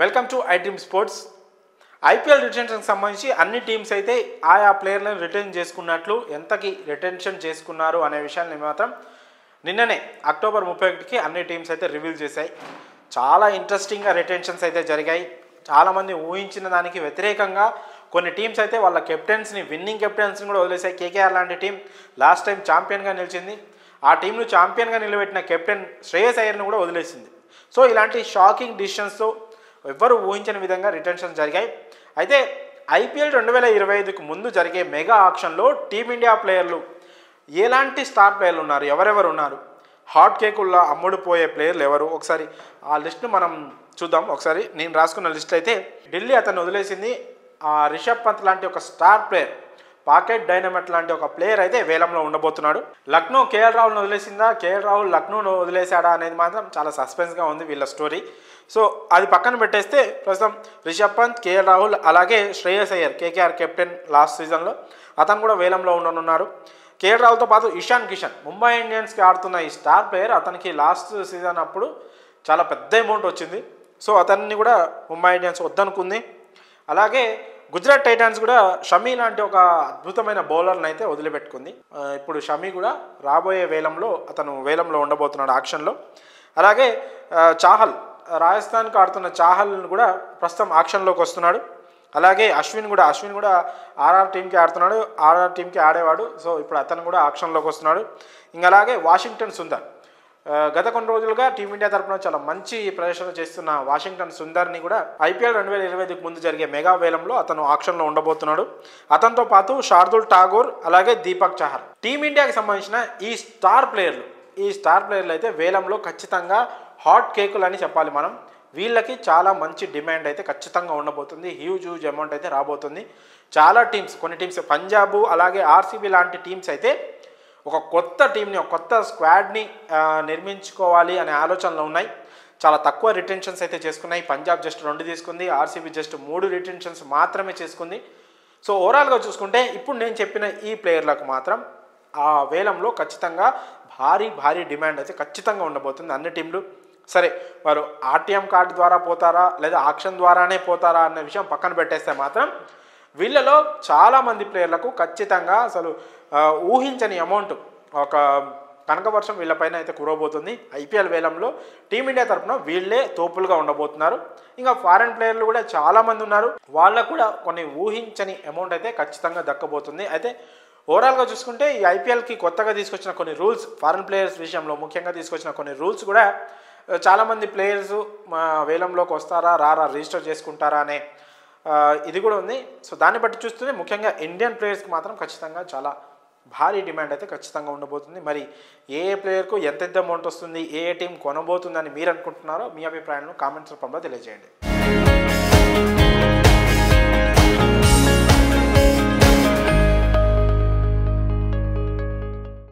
welcome to I dream sports IPL రిటెన్షన్కి సంబంధించి అన్ని టీమ్స్ అయితే ఆయా ప్లేయర్లను రిటర్న్ చేసుకున్నట్లు ఎంతకి రిటెన్షన్ చేసుకున్నారు అనే విషయాన్ని మాత్రం నిన్ననే అక్టోబర్ ముప్పై ఒకటికి అన్ని టీమ్స్ అయితే రివీల్ చేశాయి చాలా ఇంట్రెస్టింగ్గా రిటెన్షన్స్ అయితే జరిగాయి చాలామంది ఊహించిన దానికి వ్యతిరేకంగా కొన్ని టీమ్స్ అయితే వాళ్ళ కెప్టెన్స్ని విన్నింగ్ కెప్టెన్స్ని కూడా వదిలేశాయి కేకేఆర్ లాంటి టీం లాస్ట్ టైం ఛాంపియన్గా నిలిచింది ఆ టీంను ఛాంపియన్గా నిలబెట్టిన కెప్టెన్ శ్రేయస్ అయ్యర్ని కూడా వదిలేసింది సో ఇలాంటి షాకింగ్ డిసిషన్స్తో ఎవ్వరు ఊహించని విధంగా రిటెన్షన్స్ జరిగాయి అయితే ఐపీఎల్ రెండు వేల ఇరవై ఐదుకు ముందు జరిగే మెగా ఆక్షన్లో టీమిండియా ప్లేయర్లు ఎలాంటి స్టార్ ప్లేయర్లు ఉన్నారు ఎవరెవరు ఉన్నారు హాట్ కేకుల్లో అమ్ముడు పోయే ప్లేయర్లు ఎవరు ఒకసారి ఆ లిస్ట్ను మనం చూద్దాం ఒకసారి నేను రాసుకున్న లిస్ట్ అయితే ఢిల్లీ అతను వదిలేసింది ఆ రిషబ్ పంత్ లాంటి ఒక స్టార్ ప్లేయర్ పాకెట్ డైనమెట్ లాంటి ఒక ప్లేయర్ అయితే వేలంలో ఉండబోతున్నాడు లక్నో కేఎల్ రాహుల్ని వదిలేసిందా కేఎల్ రాహుల్ లక్నోను వదిలేశాడా అనేది మాత్రం చాలా సస్పెన్స్గా ఉంది వీళ్ళ స్టోరీ సో అది పక్కన పెట్టేస్తే ప్రస్తుతం రిషబ్ పంత్ కేఎల్ రాహుల్ అలాగే Shreyas Iyer KKR captain last సీజన్లో అతను కూడా వేలంలో ఉండనున్నారు కేఎల్ రాహుల్తో పాటు ఇషాన్ కిషన్ ముంబై ఇండియన్స్కి ఆడుతున్న ఈ స్టార్ ప్లేయర్ అతనికి లాస్ట్ సీజన్ అప్పుడు చాలా పెద్ద అమౌంట్ వచ్చింది సో అతన్ని కూడా ముంబై ఇండియన్స్ వద్దనుకుంది అలాగే గుజరాత్ టైటాన్స్ కూడా షమీ లాంటి ఒక అద్భుతమైన బౌలర్ని అయితే వదిలిపెట్టుకుంది ఆ, ఇప్పుడు షమీ కూడా రాబోయే వేలంలో అతను వేలంలో ఉండబోతున్నాడు ఆక్షన్లో అలాగే ఆ, చాహల్ రాజస్థాన్కి ఆడుతున్న చాహల్ని కూడా ప్రస్తుతం ఆక్షన్లోకి వస్తున్నాడు అలాగే అశ్విన్ కూడా అశ్విన్ కూడా ఆర్ఆర్ టీంకి ఆడుతున్నాడు ఆర్ఆర్ టీంకి ఆడేవాడు సో ఇప్పుడు అతను కూడా ఆక్షన్లోకి వస్తున్నాడు ఇంకా అలాగే వాషింగ్టన్ సుందర్ ఆ, గత కొన్ని రోజులుగా టీమిండియా తరపున చాలా మంచి ప్రదర్శన చేస్తున్న వాషింగ్టన్ సుందర్ని కూడా ఐపీఎల్ రెండు వేల ఇరవై ఐదుకు ముందు జరిగే మెగా వేలంలో అతను ఆక్షన్లో ఉండబోతున్నాడు అతనితో పాటు శార్దుల్ ఠాగూర్ అలాగే దీపక్ చహర్ టీమిండియాకి సంబంధించిన ఈ స్టార్ ప్లేయర్లు ఈ స్టార్ ప్లేయర్లు అయితే వేలంలో ఖచ్చితంగా హాట్ కేకులు అని చెప్పాలి మనం వీళ్ళకి చాలా మంచి డిమాండ్ అయితే ఖచ్చితంగా ఉండబోతుంది హ్యూజ్ హ్యూజ్ అమౌంట్ అయితే రాబోతుంది చాలా టీమ్స్ కొన్ని టీమ్స్ పంజాబ్ అలాగే ఆర్సీబీ లాంటి టీమ్స్ అయితే ఒక కొత్త టీంని ఒక కొత్త స్క్వాడ్ని ఆ, నిర్మించుకోవాలి అనే ఆలోచనలు ఉన్నాయి చాలా తక్కువ రిటెన్షన్స్ అయితే చేసుకున్నాయి పంజాబ్ జస్ట్ రెండు తీసుకుంది ఆర్సీబీ జస్ట్ మూడు రిటెన్షన్స్ మాత్రమే చేసుకుంది సో ఓవరాల్గా చూసుకుంటే ఇప్పుడు నేను చెప్పిన ఈ ప్లేయర్లకు మాత్రం ఆ వేలంలో ఖచ్చితంగా భారీ భారీ డిమాండ్ అయితే ఖచ్చితంగా ఉండబోతుంది అన్ని టీంలు సరే వారు ఆర్టీఎం కార్డు ద్వారా పోతారా లేదా ఆక్షన్ ద్వారానే పోతారా అనే విషయం పక్కన పెట్టేస్తే మాత్రం వీళ్ళలో చాలామంది ప్లేయర్లకు ఖచ్చితంగా అసలు ఆ, ఊహించని అమౌంట్ ఒక కనకవర్షం వీళ్ళపైన అయితే కురవబోతుంది ఐపీఎల్ వేలంలో టీమిండియా తరఫున వీళ్ళే తోపులుగా ఉండబోతున్నారు ఇంకా ఫారెన్ ప్లేయర్లు కూడా చాలామంది ఉన్నారు వాళ్ళకు కూడా కొన్ని ఊహించని అమౌంట్ అయితే ఖచ్చితంగా దక్కబోతుంది అయితే ఓవరాల్గా చూసుకుంటే ఈ ఐపీఎల్కి కొత్తగా తీసుకొచ్చిన కొన్ని రూల్స్ ఫారెన్ ప్లేయర్స్ విషయంలో ముఖ్యంగా తీసుకొచ్చిన కొన్ని రూల్స్ కూడా ఆ, చాలామంది ప్లేయర్స్ మా వేలంలోకి వస్తారా రారా రిజిస్టర్ చేసుకుంటారా అనే ఆ, ఇది కూడా ఉంది సో దాన్ని బట్టి చూస్తే ముఖ్యంగా ఇండియన్ ప్లేయర్స్కి మాత్రం ఖచ్చితంగా చాలా భారీ డిమాండ్ అయితే ఖచ్చితంగా ఉండబోతుంది మరి ఏ ఏ ప్లేయర్కు ఎంత ఎంత అమౌంట్ వస్తుంది ఏ ఏ టీం కొనబోతుందని మీరు అనుకుంటున్నారో మీ అభిప్రాయాలను కామెంట్స్ రూపంలో తెలియజేయండి